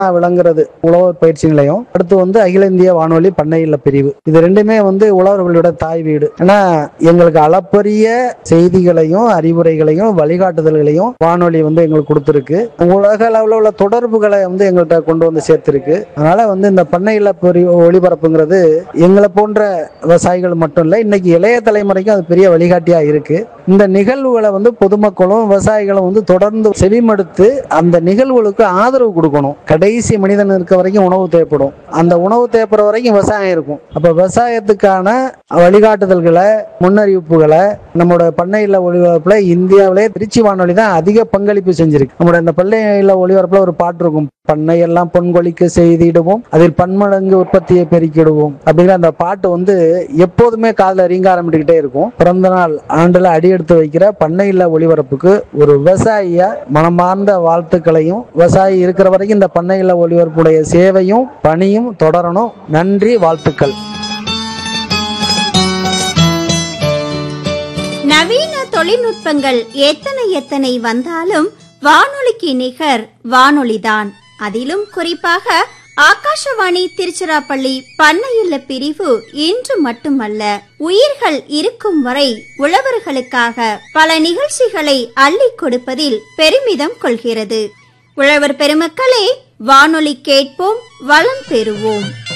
விளங்குறது உழவர் பயிற்சி நிலையம் அடுத்து வந்து அகில இந்திய வானொலி பண்ணை இல்ல பிரிவு இது ரெண்டுமே வந்து உழவர்களோட தாய் வீடு ஏன்னா எங்களுக்கு அளப்பரிய செய்திகளையும் அறிவுரைகளையும் வழிகாட்டுதல்களையும் வானொலி வந்து எங்களுக்கு கொடுத்துருக்கு உலக அளவில் உள்ள தொடர்புகளை வந்து எங்கள்கிட்ட கொண்டு வந்து சேர்த்திருக்கு அதனால வந்து இந்த பண்ணை இல்ல பிரிவு ஒளிபரப்புங்கிறது எங்களை போன்ற விவசாயிகள் மட்டும் இல்லை இன்னைக்கு இளைய தலைமுறைக்கும் அது பெரிய வழிகாட்டியா இருக்கு இந்த நிகழ்வுகளை வந்து பொதுமக்களும் விவசாயிகளும் வந்து தொடர்ந்து செவிமடுத்து அந்த நிகழ்வுகளுக்கு ஆதரவு கொடுக்கணும் கடைசி மனிதன் இருக்க வரைக்கும் உணவு தேவைப்படும் அந்த உணவு தேவைப்படுற வரைக்கும் விவசாயம் இருக்கும் அப்ப விவசாயத்துக்கான வழிகாட்டுதல்களை முன்னறிவிப்புகளை நம்மளோட பண்ணையில ஒளிபரப்புல இந்தியாவிலே திருச்சி வானொலி தான் அதிக பங்களிப்பு செஞ்சிருக்கு நம்மளோட இந்த பண்ணையில ஒளிபரப்புல ஒரு பாட்டு இருக்கும் பண்ணையெல்லாம் பொன்கொழிக்க செய்திடுவோம் அதில் பன்மடங்கு உற்பத்தியை பெருக்கிடுவோம் அப்படிங்கிற அந்த பாட்டு வந்து எப்போதுமே காதுல ரீங்காரமிட்டுக்கிட்டே இருக்கும் பிறந்த நாள் ஆண்டுல அடியெடுத்து வைக்கிற பண்ணையில ஒளிபரப்புக்கு ஒரு விவசாயியா மனமார்ந்த வாழ்த்துக்களையும் விவசாயி இருக்கிற வரைக்கும் இந்த பண்ணையில ஒளிபரப்புடைய சேவையும் பணியும் தொடரணும் நன்றி வாழ்த்துக்கள் நவீன தொழில்நுட்பங்கள் எத்தனை எத்தனை வந்தாலும் வானொலிக்கு நிகர் வானொலிதான் அதிலும் குறிப்பாக ஆகாஷவாணி திருச்சிராப்பள்ளி பண்ணையில்ல பிரிவு இன்று மட்டுமல்ல உயிர்கள் இருக்கும் வரை உழவர்களுக்காக பல நிகழ்ச்சிகளை அள்ளிக் கொடுப்பதில் பெருமிதம் கொள்கிறது உழவர் பெருமக்களே வானொலி கேட்போம் வளம் பெறுவோம்